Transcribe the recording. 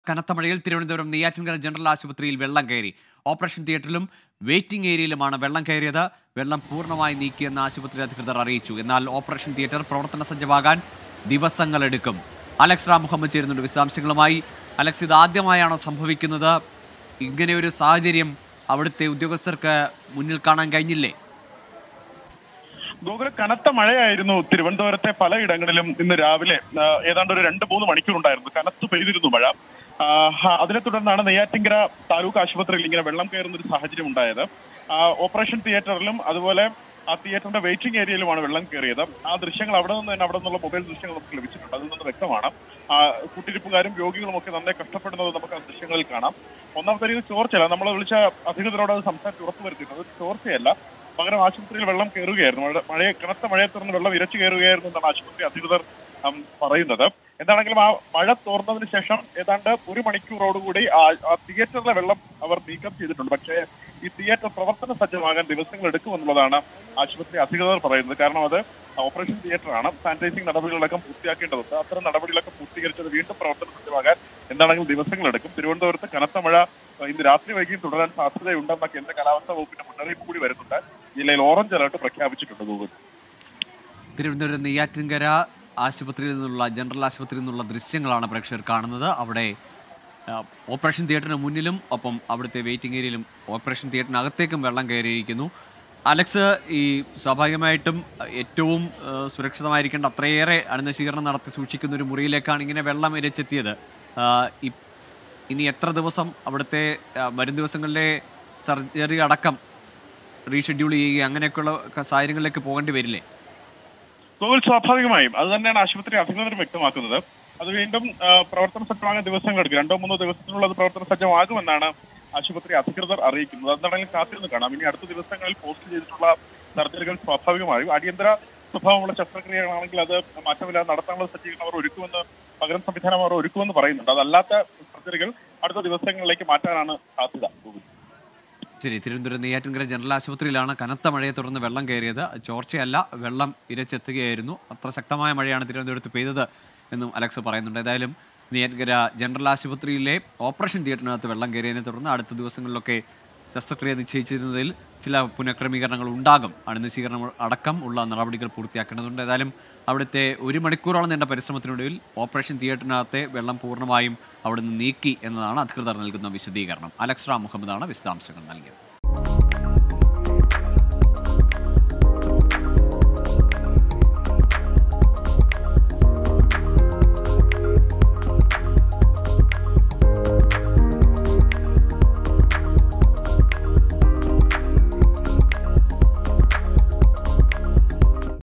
കനത്ത മഴയിൽ തിരുവനന്തപുരം നെയ്യാറ്റിൻകര ജനറൽ ആശുപത്രിയിൽ വെള്ളം കയറി ഓപ്പറേഷൻ തിയേറ്ററിലും വെയിറ്റിംഗ് ഏരിയയിലുമാണ് വെള്ളം കയറിയത് വെള്ളം പൂർണ്ണമായി നീക്കിയെന്ന് ആശുപത്രി അധികൃതർ അറിയിച്ചു എന്നാൽ ഓപ്പറേഷൻ തിയേറ്റർ പ്രവർത്തന സജ്ജമാകാൻ ദിവസങ്ങളെടുക്കും അലക്സ് റാം മുഹമ്മദ് ചേരുന്നുണ്ട് വിശദാംശങ്ങളുമായി അലക്സ് ഇത് ആദ്യമായാണോ സംഭവിക്കുന്നത് ഇങ്ങനെ ഒരു സാഹചര്യം അവിടുത്തെ ഉദ്യോഗസ്ഥർക്ക് മുന്നിൽ കാണാൻ കഴിഞ്ഞില്ലേ ഗോകുല കനത്ത മഴയായിരുന്നു തിരുവനന്തപുരത്തെ പലയിടങ്ങളിലും ഇന്ന് രാവിലെ ആ, ഏതാണ്ട് ഒരു രണ്ട് മൂന്ന് മണിക്കൂർ ഉണ്ടായിരുന്നു കനത്ത് പെയ്തിരുന്നു മഴ ആ, ഹ, അതിനെ തുടർന്നാണ് നെയ്യാറ്റിങ്കര താലൂക്ക് ആശുപത്രിയിൽ ഇങ്ങനെ വെള്ളം കയറുന്ന ഒരു സാഹചര്യം ഉണ്ടായത് ആ, ഓപ്പറേഷൻ തിയേറ്ററിലും അതുപോലെ ആ തിയേറ്ററിന്റെ വെയിറ്റിംഗ് ഏരിയയിലുമാണ് വെള്ളം കയറിയത് ആ ദൃശ്യങ്ങൾ അവിടെ നിന്ന് തന്നെ അവിടെ നിന്നുള്ള മൊബൈൽ ദൃശ്യങ്ങൾ നമുക്ക് ലഭിച്ചിട്ടുണ്ട് അതിൽ നിന്ന് വ്യക്തമാണ് ആ, കൂട്ടിരിപ്പുകാരും രോഗികളും ഒക്കെ നന്നായി കഷ്ടപ്പെടുന്നത് നമുക്ക് ആ ദൃശ്യങ്ങളിൽ കാണാം ഒന്നാമത്തെ രീതി ചോർച്ചയല്ല നമ്മൾ വിളിച്ച അധികൃതരോട് അത് സംസാരിച്ച് ഉറപ്പുവരുത്തിയിട്ടുണ്ട് അത് ചോർച്ചയല്ല പകരം ആശുപത്രിയിൽ വെള്ളം കയറുകയായിരുന്നു മഴ മഴയെ കനത്ത മഴയെ തുടർന്ന് വെള്ളം ഇരച്ചു കയറുകയായിരുന്നു എന്നാണ് ആശുപത്രി അധികൃതർ ഉം, പറയുന്നത് എന്താണെങ്കിലും ആ മഴ തോർന്നതിന് ശേഷം ഏതാണ്ട് ഒരു മണിക്കൂറോടുകൂടി ആ ആ തിയേറ്ററിലെ വെള്ളം അവർ നീക്കം ചെയ്തിട്ടുണ്ട് പക്ഷേ ഈ തിയേറ്റർ പ്രവർത്തന സജ്ജമാകാൻ ദിവസങ്ങൾ എടുക്കുമെന്നുള്ളതാണ് ആശുപത്രി അധികൃതർ പറയുന്നത് കാരണം അത് ഓപ്പറേഷൻ തിയേറ്റർ ആണ് സാനിറ്റൈസിംഗ് നടപടികളടക്കം പൂർത്തിയാക്കേണ്ടതുണ്ട് അത്തരം നടപടികളൊക്കെ പൂർത്തീകരിച്ചത് വീണ്ടും പ്രവർത്തന സജ്ജമാകാൻ എന്താണെങ്കിലും ദിവസങ്ങൾ എടുക്കും തിരുവനന്തപുരത്ത് കനത്ത മഴ ഏഹ്, ഇന്ന് രാത്രി വൈകിയും തുടരാൻ സാധ്യതയുണ്ടെന്ന കേന്ദ്ര കാലാവസ്ഥാ വകുപ്പിന്റെ മുന്നറിയിപ്പ് കൂടി വരുന്നുണ്ട് ജില്ലയിൽ ഓറഞ്ച് അലർട്ട് പ്രഖ്യാപിച്ചിട്ടുണ്ട് ഗൂഗിൾ തിരുവനന്തപുരം നെയ്യാറ്റിൻകര ആശുപത്രിയിൽ നിന്നുള്ള ജനറൽ ആശുപത്രിയിൽ നിന്നുള്ള ദൃശ്യങ്ങളാണ് പ്രേക്ഷകർ കാണുന്നത് അവിടെ ആ, ഓപ്പറേഷൻ തിയേറ്ററിന് മുന്നിലും ഒപ്പം അവിടുത്തെ വെയിറ്റിംഗ് ഏരിയയിലും ഓപ്പറേഷൻ തിയേറ്ററിനകത്തേക്കും വെള്ളം കയറിയിരിക്കുന്നു അലക്സ് ഈ സ്വാഭാവികമായിട്ടും ഏറ്റവും ആ, സുരക്ഷിതമായിരിക്കേണ്ട അത്രയേറെ അണുനശീകരണം നടത്തി സൂക്ഷിക്കുന്ന ഒരു മുറിയിലേക്കാണ് ഇങ്ങനെ വെള്ളം ഇരച്ചെത്തിയത് ആ, ഇ- ഇനി എത്ര ദിവസം അവിടുത്തെ ആ, വരും ദിവസങ്ങളിലെ സർജറി അടക്കം റീഷെഡ്യൂൾ ചെയ്യുക അങ്ങനെയൊക്കെയുള്ള ക- സാഹചര്യങ്ങളിലേക്ക് പോകേണ്ടി വരില്ലേ ഗൂഗിൾ സ്വാഭാവികമായും അത് തന്നെയാണ് ആശുപത്രി അധികൃതർ വ്യക്തമാക്കുന്നത് അത് വീണ്ടും ആ, പ്രവർത്തന സജ്ജമാകാൻ ദിവസങ്ങൾ എടുക്കും രണ്ടോ മൂന്നോ ദിവസത്തിനുള്ളിൽ അത് പ്രവർത്തന സജ്ജമാകുമെന്നാണ് ആശുപത്രി അധികൃതർ അറിയിക്കുന്നത് എന്താണെങ്കിലും കാത്തിരുന്ന് കാണാം ഇനി അടുത്ത ദിവസങ്ങളിൽ പോസ്റ്റ് ചെയ്തിട്ടുള്ള സർജറികൾ സ്വാഭാവികമായും അടിയന്തര സ്വഭാവമുള്ള ശസ്ത്രക്രിയകളാണെങ്കിൽ അത് മാറ്റമില്ലാതെ നടത്താനുള്ള സജ്ജീകരണം അവർ ഒരുക്കുമെന്ന് പകരം സംവിധാനം അവർ ഒരുക്കുമെന്ന് പറയുന്നുണ്ട് അതല്ലാത്ത സർജറികൾ അടുത്ത ദിവസങ്ങളിലേക്ക് മാറ്റാനാണ് സാധ്യത ഗൂഗിൾ ശരി തിരുവനന്തപുരം നെയ്യാറ്റിൻകര ജനറൽ ആശുപത്രിയിലാണ് കനത്ത മഴയെ തുടർന്ന് വെള്ളം കയറിയത് ചോർച്ചയല്ല വെള്ളം ഇരച്ചെത്തുകയായിരുന്നു അത്ര ശക്തമായ മഴയാണ് തിരുവനന്തപുരത്ത് പെയ്തത് എന്നും അലക്സ് പറയുന്നുണ്ട് ഏതായാലും നെയ്യാറ്റിൻകര ജനറൽ ആശുപത്രിയിലെ ഓപ്പറേഷൻ തിയേറ്ററിനകത്ത് വെള്ളം കയറിയതിനെ തുടർന്ന് അടുത്ത ദിവസങ്ങളിലൊക്കെ ശസ്ത്രക്രിയ നിശ്ചയിച്ചിരുന്നതിൽ ചില പുനഃക്രമീകരണങ്ങൾ ഉണ്ടാകും അണുനശീകരണം അടക്കം ഉള്ള നടപടികൾ പൂർത്തിയാക്കേണ്ടതുണ്ട് ഏതായാലും അവിടുത്തെ ഒരു മണിക്കൂറോളം നീണ്ട പരിശ്രമത്തിനൊടുവിൽ ഓപ്പറേഷൻ തിയേറ്ററിനകത്തെ വെള്ളം പൂർണ്ണമായും അവിടുന്ന് നീക്കി എന്നതാണ് അധികൃതർ നൽകുന്ന വിശദീകരണം അലക്സ് റാം മുഹമ്മദാണ് വിശദാംശങ്ങൾ നൽകിയത്